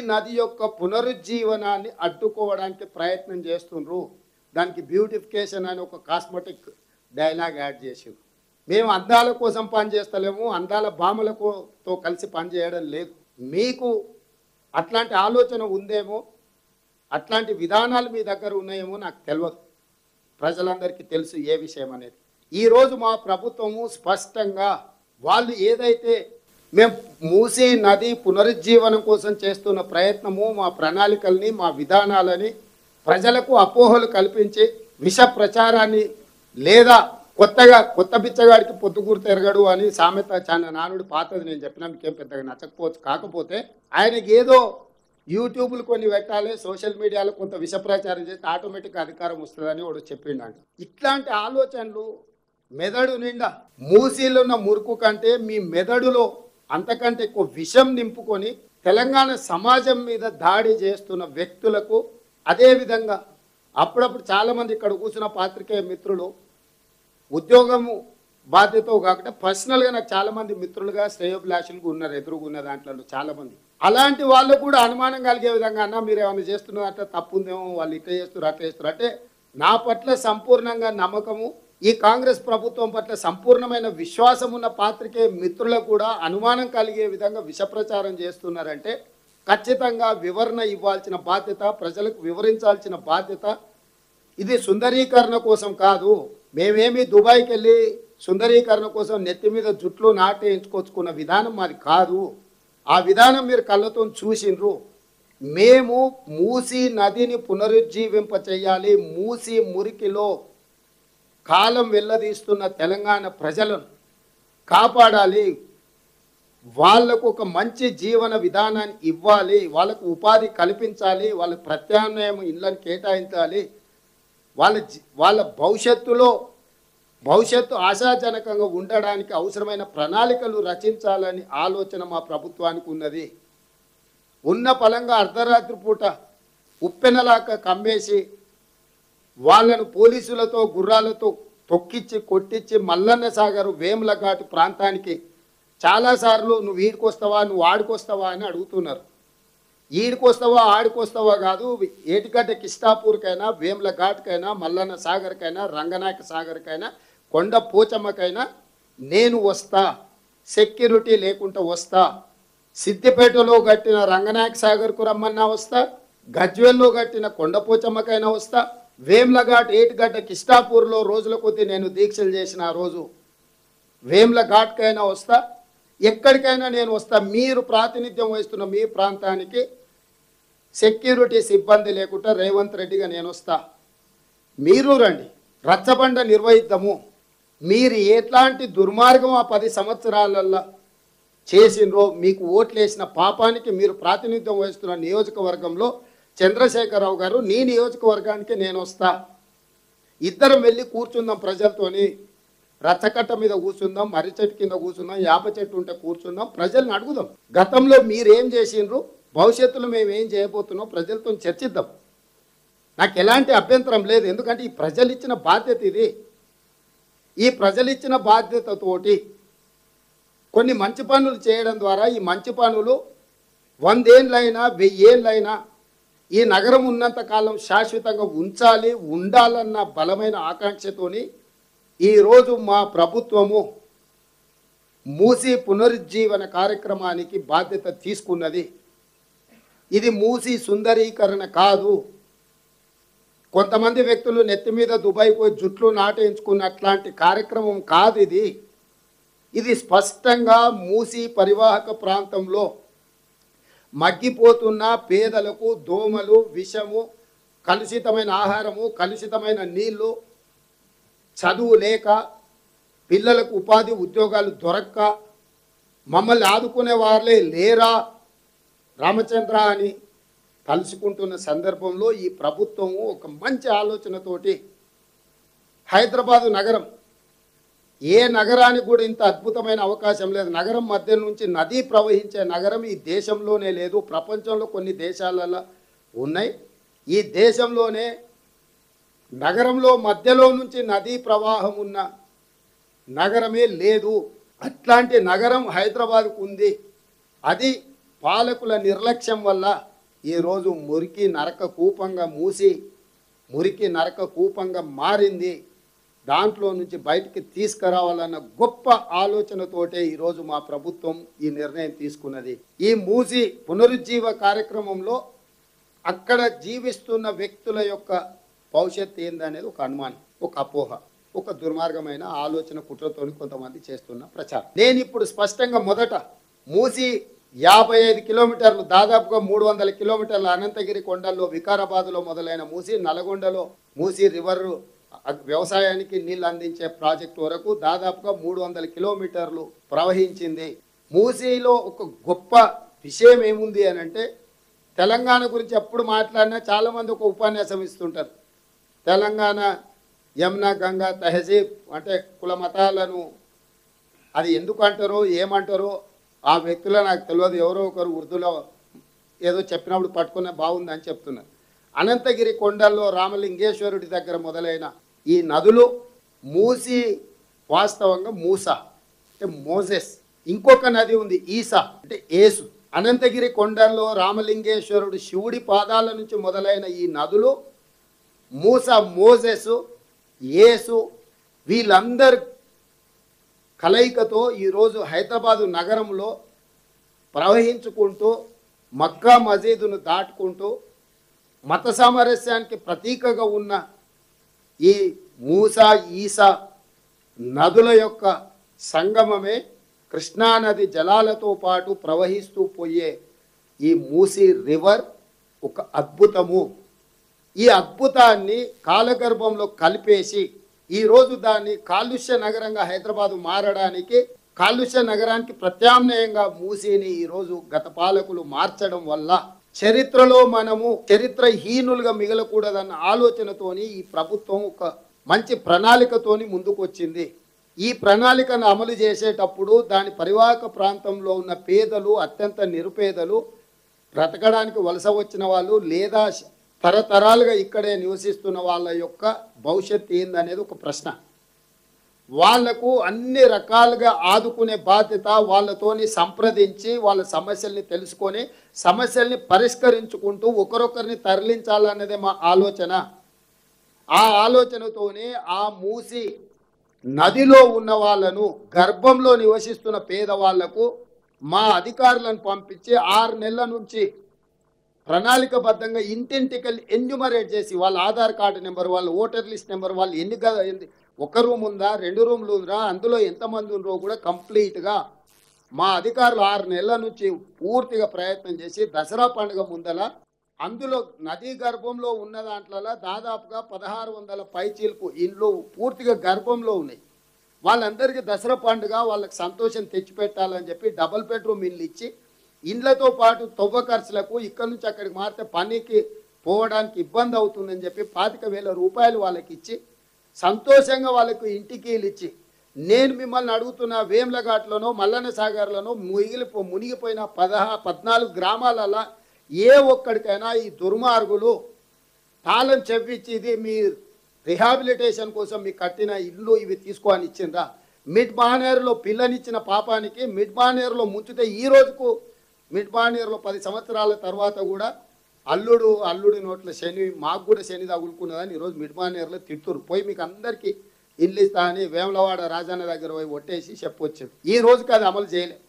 నది యొక్క పునరుజ్జీవనాన్ని అడ్డుకోవడానికి ప్రయత్నం చేస్తుండ్రు దానికి బ్యూటిఫికేషన్ అని ఒక కాస్మెటిక్ డైలాగ్ యాడ్ చేసిండ్రు మేము అందాల కోసం పనిచేస్తలేము అందాల భామలతో కలిసి పనిచేయడం లేదు మీకు అట్లాంటి ఆలోచన ఉందేమో అట్లాంటి విధానాలు మీ దగ్గర ఉన్నాయేమో నాకు తెలియదు ప్రజలందరికీ తెలుసు ఏ విషయం అనేది ఈరోజు మా ప్రభుత్వము స్పష్టంగా వాళ్ళు ఏదైతే మేము మూసీ నది పునరుజ్జీవనం కోసం చేస్తున్న ప్రయత్నము మా ప్రణాళికల్ని మా విధానాలని ప్రజలకు అపోహలు కల్పించి విష ప్రచారాన్ని లేదా కొత్తగా కొత్త బిచ్చగాడికి పొద్దుకూరు తిరగడు అని సామెత చాలా నానుడు పాతది నేను చెప్పినా మీకేం పెద్దగా నచ్చకపోవచ్చు కాకపోతే ఆయనకి ఏదో యూట్యూబ్లు కొన్ని పెట్టాలి సోషల్ మీడియాలో కొంత విష ప్రచారం చేస్తే ఆటోమేటిక్ అధికారం వస్తుందని వాడు చెప్పిండంట ఇట్లాంటి ఆలోచనలు మెదడు నిండా మూసీలో ఉన్న మురుకు కంటే మీ మెదడులో అంతకంటే ఎక్కువ విషం నింపుకొని తెలంగాణ సమాజం మీద దాడి చేస్తున్న వ్యక్తులకు అదేవిధంగా అప్పుడప్పుడు చాలామంది ఇక్కడ కూర్చున్న పాత్రికేయ మిత్రులు ఉద్యోగము బాధ్యత కాకుండా పర్సనల్గా నాకు చాలామంది మిత్రులుగా శ్రేయోభిలాషులుగా ఉన్నారు ఎదురుగా ఉన్న దాంట్లో చాలామంది అలాంటి వాళ్ళు కూడా అనుమానం కలిగే విధంగా అన్న మీరు ఏమైనా చేస్తున్నారంటే తప్పు ఉందేమో వాళ్ళు ఇట్లా చేస్తారు అట్లా చేస్తారు అంటే నా పట్ల సంపూర్ణంగా నమ్మకము ఈ కాంగ్రెస్ ప్రభుత్వం పట్ల సంపూర్ణమైన విశ్వాసం ఉన్న పాత్రికే మిత్రులకు కూడా అనుమానం కలిగే విధంగా విషప్రచారం చేస్తున్నారంటే ఖచ్చితంగా వివరణ ఇవ్వాల్సిన బాధ్యత ప్రజలకు వివరించాల్సిన బాధ్యత ఇది సుందరీకరణ కోసం కాదు మేమేమి దుబాయ్కి వెళ్ళి సుందరీకరణ కోసం నెత్తి మీద జుట్లు నాటేయించుకొచ్చుకున్న విధానం మాది కాదు ఆ విధానం మీరు కళ్ళతో చూసిండ్రు మేము మూసి నదిని పునరుజ్జీవింప చేయాలి మూసి మురికిలో కాలం వెళ్ళదీస్తున్న తెలంగాణ ప్రజలను కాపాడాలి వాళ్ళకు ఒక మంచి జీవన విధానాన్ని ఇవ్వాలి వాళ్ళకు ఉపాధి కల్పించాలి వాళ్ళకి ప్రత్యామ్నాయం ఇళ్ళని కేటాయించాలి వాళ్ళ జీ- వాళ్ళ భవిష్యత్తులో భవిష్యత్తు ఆశాజనకంగా ఉండడానికి అవసరమైన ప్రణాళికలు రచించాలని ఆలోచన మా ప్రభుత్వానికి ఉన్నది ఉన్న పలంగా అర్ధరాత్రి పూట ఉప్పెనలాక కమ్మేసి వాళ్ళను పోలీసులతో గుర్రాలతో తొక్కిచ్చి కొట్టించి మల్లన్న సాగర్ వేముల ఘాటు ప్రాంతానికి చాలాసార్లు నువ్వు ఈడికొస్తావా నువ్వు ఆడికొస్తావా అని అడుగుతున్నారు ఈడికొస్తావా ఆడికొస్తావా కాదు ఏటిగడ్డ కిష్టాపూర్కైనా వేముల ఘాట్కైనా మల్లన్న సాగర్కైనా రంగనాయక సాగర్కైనా కొండ పోచమ్మకైనా నేను వస్తా సెక్యూరిటీ లేకుండా వస్తా సిద్దిపేటలో కట్టిన రంగనాయక సాగర్కు రమ్మన్నా వస్తా గజ్వెల్లో కట్టిన కొండపోచమ్మకైనా వస్తా వేమ్లఘాట్ ఏటిగడ్డ కిష్టాపూర్లో రోజుల కొద్దీ నేను దీక్షలు చేసిన ఆ రోజు వేమ్ల ఘాట్కైనా వస్తా ఎక్కడికైనా నేను వస్తా మీరు ప్రాతినిధ్యం వహిస్తున్న మీ ప్రాంతానికి సెక్యూరిటీ సిబ్బంది లేకుండా రేవంత్ రెడ్డిగా నేను వస్తా మీరు రండి రచ్చబండ నిర్వహిద్దాము మీరు ఎట్లాంటి దుర్మార్గం ఆ పది సంవత్సరాలల్లో చేసిండ్రో మీకు ఓట్లేసిన పాపానికి మీరు ప్రాతినిధ్యం వహిస్తున్న నియోజకవర్గంలో చంద్రశేఖరరావు గారు నీ నియోజకవర్గానికి నేను వస్తా ఇద్దరం వెళ్ళి కూర్చుందాం ప్రజలతోని రచ్చకట్ట మీద కూర్చుందాం మర్రి చెట్టు కింద కూర్చుందాం యాప చెట్టు ఉంటే కూర్చుందాం ప్రజల్ని అడుగుదాం గతంలో మీరేం చేసిండ్రు భవిష్యత్తులో మేము ఏం చేయబోతున్నాం ప్రజలతో చర్చిద్దాం నాకు ఎలాంటి అభ్యంతరం లేదు ఎందుకంటే ఈ ప్రజలు ఇచ్చిన బాధ్యత ఇది ఈ ప్రజలు ఇచ్చిన బాధ్యతతోటి కొన్ని మంచి పనులు చేయడం ద్వారా ఈ మంచి పనులు వందేళ్ళైనా వెయ్యేళ్ళైనా ఈ నగరం ఉన్నంత కాలం శాశ్వతంగా ఉంచాలి ఉండాలన్న బలమైన ఆకాంక్షతోని ఈరోజు మా ప్రభుత్వము మూసి పునరుజ్జీవన కార్యక్రమానికి బాధ్యత తీసుకున్నది ఇది మూసి సుందరీకరణ కాదు కొంతమంది వ్యక్తులు నెత్తి మీద దుబాయ్ పోయి జుట్లు నాటేయించుకున్న అట్లాంటి కార్యక్రమం కాదు ఇది ఇది స్పష్టంగా మూసి పరివాహక ప్రాంతంలో మగ్గిపోతున్న పేదలకు దోమలు విషము కలుషితమైన ఆహారము కలుషితమైన నీళ్లు చదువు లేక పిల్లలకు ఉపాధి ఉద్యోగాలు దొరక్క మమ్మల్ని ఆదుకునే వాళ్ళే లేరా రామచంద్ర అని తలుచుకుంటున్న సందర్భంలో ఈ ప్రభుత్వము ఒక మంచి ఆలోచనతోటి హైదరాబాదు నగరం ఏ నగరానికి కూడా ఇంత అద్భుతమైన అవకాశం లేదు నగరం మధ్య నుంచి నది ప్రవహించే నగరం ఈ దేశంలోనే లేదు ప్రపంచంలో కొన్ని దేశాలలో ఉన్నాయి ఈ దేశంలోనే నగరంలో మధ్యలో నుంచి నదీ ప్రవాహం ఉన్న నగరమే లేదు అట్లాంటి నగరం హైదరాబాద్కు ఉంది అది పాలకుల నిర్లక్ష్యం వల్ల ఈరోజు మురికి నరక కూపంగా మూసి మురికి నరక కూపంగా మారింది దాంట్లో నుంచి బయటికి తీసుకురావాలన్న గొప్ప ఆలోచనతోటే ఈరోజు మా ప్రభుత్వం ఈ నిర్ణయం తీసుకున్నది ఈ మూసి పునరుజ్జీవ కార్యక్రమంలో అక్కడ జీవిస్తున్న వ్యక్తుల యొక్క భవిష్యత్తు ఏందనేది ఒక అనుమానం ఒక అపోహ ఒక దుర్మార్గమైన ఆలోచన కుట్రతోని కొంతమంది చేస్తున్న ప్రచారం నేను ఇప్పుడు స్పష్టంగా మొదట మూసి యాభై ఐదు కిలోమీటర్లు దాదాపుగా మూడు వందల కిలోమీటర్ల అనంతగిరి కొండల్లో వికారాబాద్లో మొదలైన మూసి నల్గొండలో మూసి రివర్ అ- వ్యవసాయానికి నీళ్ళు అందించే ప్రాజెక్టు వరకు దాదాపుగా మూడు వందల కిలోమీటర్లు ప్రవహించింది మూసీలో ఒక గొప్ప విషయం ఏముంది అని అంటే తెలంగాణ గురించి ఎప్పుడు మాట్లాడినా చాలామంది ఒక ఉపన్యాసం ఇస్తుంటారు తెలంగాణ యమునా గంగా తహజీబ్ అంటే కుల మతాలను అది ఎందుకు అంటారో ఏమంటారో ఆ వ్యక్తులు నాకు తెలియదు ఎవరో ఒకరు ఉర్దూలో ఏదో చెప్పినప్పుడు పట్టుకున్న బాగుంది అని చెప్తున్నారు అనంతగిరి కొండల్లో రామలింగేశ్వరుడి దగ్గర మొదలైన ఈ నదులు మూసి వాస్తవంగా మూస అంటే మోజెస్ ఇంకొక నది ఉంది ఈసా అంటే ఏసు అనంతగిరి కొండల్లో రామలింగేశ్వరుడు శివుడి పాదాల నుంచి మొదలైన ఈ నదులు మూస మోజెస్ యేసు వీళ్ళందరి కలయికతో ఈరోజు హైదరాబాదు నగరంలో ప్రవహించుకుంటూ మక్కా మసీదును దాటుకుంటూ మత సామరస్యానికి ప్రతీకగా ఉన్న ఈ మూసా ఈసా నదుల యొక్క సంగమమే కృష్ణానది జలాలతో పాటు ప్రవహిస్తూ పోయే ఈ మూసీ రివర్ ఒక అద్భుతము ఈ అద్భుతాన్ని కాలగర్భంలో కలిపేసి ఈరోజు దాన్ని కాలుష్య నగరంగా హైదరాబాద్ మారడానికి కాలుష్య నగరానికి ప్రత్యామ్నాయంగా మూసీని ఈరోజు గత పాలకులు మార్చడం వల్ల చరిత్రలో మనము చరిత్రహీనులుగా మిగలకూడదన్న ఆలోచనతోని ఈ ప్రభుత్వం ఒక మంచి ప్రణాళికతోని ముందుకు వచ్చింది ఈ ప్రణాళికను అమలు చేసేటప్పుడు దాని పరివాహక ప్రాంతంలో ఉన్న పేదలు అత్యంత నిరుపేదలు బ్రతకడానికి వలస వచ్చిన వాళ్ళు లేదా తరతరాలుగా ఇక్కడే నివసిస్తున్న వాళ్ళ యొక్క భవిష్యత్తు ఏందనేది ఒక ప్రశ్న వాళ్లకు అన్ని రకాలుగా ఆదుకునే బాధ్యత వాళ్ళతోని సంప్రదించి వాళ్ళ సమస్యల్ని తెలుసుకొని సమస్యల్ని పరిష్కరించుకుంటూ ఒకరొకరిని తరలించాలన్నదే మా ఆలోచన ఆ ఆలోచనతోనే ఆ మూసి నదిలో ఉన్న వాళ్ళను గర్భంలో నివసిస్తున్న పేదవాళ్లకు మా అధికారులను పంపించి ఆరు నెలల నుంచి ప్రణాళికబద్ధంగా ఇంటింటికి ఎన్యూమరేట్ చేసి వాళ్ళ ఆధార్ కార్డు నెంబర్ వాళ్ళ ఓటర్ లిస్ట్ నెంబర్ వాళ్ళు ఎన్ని గద ఎన్ని- ఒక రూమ్ ఉందా రెండు రూమ్లు ఉందా అందులో ఎంతమంది ఉన్నారో కూడా కంప్లీట్గా మా అధికారులు ఆరు నెలల నుంచి పూర్తిగా ప్రయత్నం చేసి దసరా పండుగ ముందల అందులో నదీ గర్భంలో ఉన్న దాంట్లో దాదాపుగా పదహారు వందల పైచీలకు ఇండ్లు పూర్తిగా గర్భంలో ఉన్నాయి వాళ్ళందరికీ దసరా పండుగ వాళ్ళకి సంతోషం తెచ్చిపెట్టాలని చెప్పి డబుల్ బెడ్రూమ్ ఇల్లు ఇచ్చి ఇండ్లతో పాటు తొవ్వ ఖర్చులకు ఇక్కడి నుంచి అక్కడికి మారితే పనికి పోవడానికి ఇబ్బంది అవుతుందని చెప్పి పాతిక వేల రూపాయలు వాళ్ళకి ఇచ్చి సంతోషంగా వాళ్ళకు ఇంటికి ఇచ్చి నేను మిమ్మల్ని అడుగుతున్న వేమ్లఘాట్లోనో మల్లన్న సాగర్లోనో ముగిలిపో మునిగిపోయిన పదహా పద్నాలుగు గ్రామాలలో ఏ ఒక్కడికైనా ఈ దుర్మార్గులు తాళం చెప్పించి ఇది మీ రిహాబిలిటేషన్ కోసం మీకు కట్టిన ఇల్లు ఇవి తీసుకొని ఇచ్చిండ్రా మిడ్ బానేరులో పిల్లనిచ్చిన పాపానికి మిడ్ బానేరులో ముంచితే ఈ రోజుకు మిడ్ బానేరులో పది సంవత్సరాల తర్వాత కూడా అల్లుడు అల్లుడి నోట్ల శని మాకు కూడా శని తగులుకున్నదని ఈరోజు మిడ్ బానేరులో తిట్టురు పోయి మీకు అందరికీ ఇల్లు ఇస్తా అని వేములవాడ రాజన్న దగ్గర పోయి ఒట్టేసి చెప్పొచ్చారు ఈ రోజుకి అది అమలు చేయలే